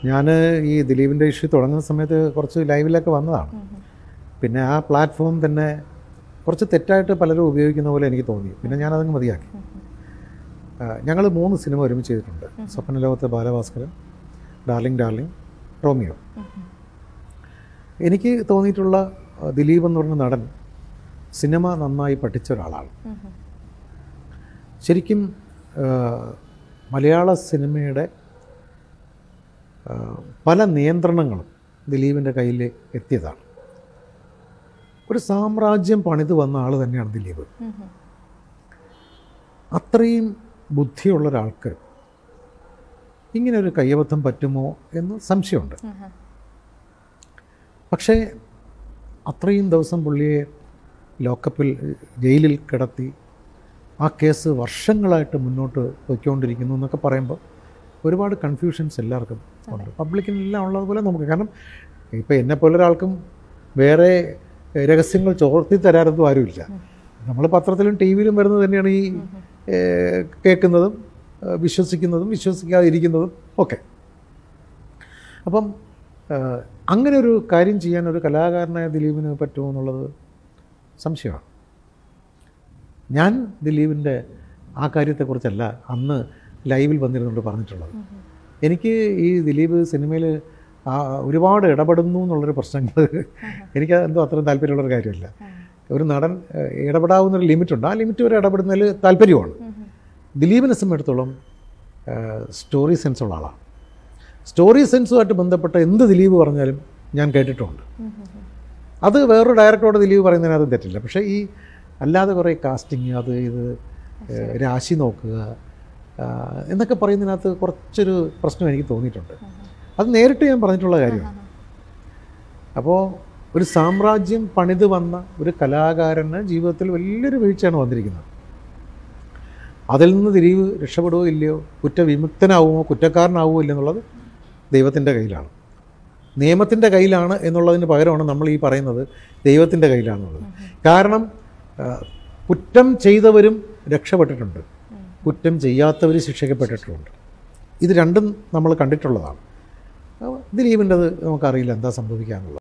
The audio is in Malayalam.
ഞാൻ ഈ ദിലീപിൻ്റെ ഇഷ്യൂ തുടങ്ങുന്ന സമയത്ത് കുറച്ച് ലൈവിലൊക്കെ വന്നതാണ് പിന്നെ ആ പ്ലാറ്റ്ഫോം തന്നെ കുറച്ച് തെറ്റായിട്ട് പലരും ഉപയോഗിക്കുന്ന പോലെ എനിക്ക് തോന്നി പിന്നെ ഞാനതങ്ങ് മതിയാക്കി ഞങ്ങൾ മൂന്ന് സിനിമ ഒരുമിച്ച് ചെയ്തിട്ടുണ്ട് Swapnalokathe Balabhaskaran darling darling Romeo എനിക്ക് തോന്നിയിട്ടുള്ള ആ, ദിലീപ് എന്ന് പറഞ്ഞ നടൻ സിനിമ നന്നായി പഠിച്ച ഒരാളാണ് ശരിക്കും ആ, മലയാള സിനിമയുടെ ആ, പല നിയന്ത്രണങ്ങളും ദിലീപിൻ്റെ കയ്യിൽ എത്തിയതാണ് ഒരു സാമ്രാജ്യം പണിത് വന്ന ആൾ തന്നെയാണ് ദിലീപ് അത്രയും ബുദ്ധിയുള്ള ഒരാൾക്ക് ഇങ്ങനെ ഒരു കയ്യബദ്ധം പറ്റുമോ എന്ന് സംശയമുണ്ട് പക്ഷേ അത്രയും ദിവസം പുള്ളിയെ ലോക്കപ്പിൽ ജയിലിൽ കിടത്തി ആ കേസ് വർഷങ്ങളായിട്ട് മുന്നോട്ട് പോയിക്കൊണ്ടിരിക്കുന്നു എന്നൊക്കെ പറയുമ്പോൾ ഒരുപാട് കൺഫ്യൂഷൻസ് എല്ലാവർക്കും ഉണ്ട് പബ്ലിക്കിനെല്ലാം ഉള്ളതുപോലെ നമുക്ക് കാരണം ഇപ്പോൾ എന്നെ പോലെ ഒരാൾക്കും വേറെ രഹസ്യങ്ങൾ ചോർത്തി തരാറൊന്നും ആരുമില്ല നമ്മൾ പത്രത്തിലും ടി വിയിലും വരുന്നത് തന്നെയാണ് ഈ ഏഹ്, കേൾക്കുന്നതും ഏഹ്, വിശ്വസിക്കുന്നതും വിശ്വസിക്കാതിരിക്കുന്നതും ഒക്കെ അപ്പം ഏഹ്, അങ്ങനെ ഒരു കാര്യം ചെയ്യാൻ ഒരു കലാകാരനായ ദിലീപിന് പറ്റുമോ എന്നുള്ളത് സംശയമാണ് ഞാൻ ദിലീപിൻ്റെ ആ കാര്യത്തെക്കുറിച്ചല്ല അന്ന് ലൈവിൽ വന്നിരുന്നുകൊണ്ട് പറഞ്ഞിട്ടുള്ളത് എനിക്ക് ഈ ദിലീപ് സിനിമയിൽ ഒരുപാട് ഇടപെടുന്നു എന്നുള്ളൊരു പ്രശ്നങ്ങൾ എനിക്ക് എന്തോ അത്രയും താല്പര്യമുള്ളൊരു കാര്യമില്ല ഒരു നടൻ ഏഹ്, ഇടപെടാവുന്നൊരു ലിമിറ്റുണ്ട് ആ ലിമിറ്റ് വരെ ഇടപെടുന്നതിൽ താല്പര്യമാണ് ദിലീപിനെ സംബന്ധിച്ചിടത്തോളം സ്റ്റോറി സെൻസ് ഉള്ള ആളാണ് സ്റ്റോറി സെൻസുമായിട്ട് ബന്ധപ്പെട്ട എന്ത് ദിലീപ് പറഞ്ഞാലും ഞാൻ കേട്ടിട്ടുണ്ട് അത് വേറൊരു ഡയറക്ടറോട് ദിലീപ് പറയുന്നതിനകത്തും തെറ്റില്ല പക്ഷേ ഈ അല്ലാതെ കുറേ കാസ്റ്റിങ് അത് ഇത് ഏഹ്, രാശി നോക്കുക ആ, എന്നൊക്കെ പറയുന്നതിനകത്ത് കുറച്ചൊരു പ്രശ്നം എനിക്ക് തോന്നിയിട്ടുണ്ട് അത് നേരിട്ട് ഞാൻ പറഞ്ഞിട്ടുള്ള കാര്യമാണ് അപ്പോൾ ഒരു സാമ്രാജ്യം പണിത് വന്ന ഒരു കലാകാരന് ജീവിതത്തിൽ വലിയൊരു വീഴ്ചയാണ് വന്നിരിക്കുന്നത് അതിൽ നിന്ന് ദിലീപ് രക്ഷപ്പെടുകയോ ഇല്ലയോ കുറ്റവിമുക്തനാവുമോ കുറ്റക്കാരനാവുമോ ഇല്ലെന്നുള്ളത് ദൈവത്തിൻ്റെ കയ്യിലാണ് നിയമത്തിൻ്റെ കയ്യിലാണ് എന്നുള്ളതിന് പകരമാണ് നമ്മൾ ഈ പറയുന്നത് ദൈവത്തിൻ്റെ കയ്യിലാണെന്നുള്ളത് കാരണം ആ, കുറ്റം ചെയ്തവരും രക്ഷപ്പെട്ടിട്ടുണ്ട് കുറ്റം ചെയ്യാത്തവർ ശിക്ഷിക്കപ്പെട്ടിട്ടുണ്ട് ഇത് രണ്ടും നമ്മൾ കണ്ടിട്ടുള്ളതാണ് ദിലീപിൻ്റെത് നമുക്കറിയില്ല എന്താ സംഭവിക്കാന്നുള്ളത്